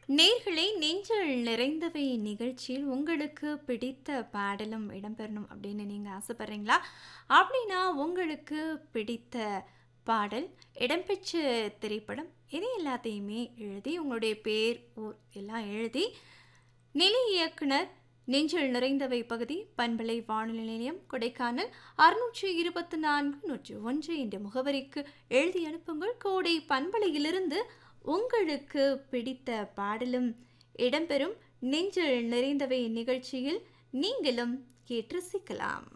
நேர்களே நெஞ்சில் நிறைந்தவை நிகழ்ச்சியில் உங்களுக்கு பிடித்த பாடலும் இடம்பெறணும் அப்படின்னு நீங்கள் ஆசைப்படுறீங்களா அப்படின்னா உங்களுக்கு பிடித்த பாடல் இடம்பெற்ற திரைப்படம் இது எல்லாத்தையுமே எழுதி உங்களுடைய பேர் ஊர் எல்லாம் எழுதி நிலை இயக்குனர் நெஞ்சில் நிறைந்தவை பகுதி பண்பலை வானொலி நிலையம் கொடைக்கானல் அறுநூற்றி இருபத்தி நான்கு நூற்றி ஒன்று என்ற முகவரிக்கு எழுதி அனுப்புங்கள் கோடை பண்பலையிலிருந்து உங்களுக்கு பிடித்த பாடலும் இடம்பெறும் நெஞ்சில் நிறைந்தவை நிகழ்ச்சியில் நீங்களும் கேட்டு ரசிக்கலாம்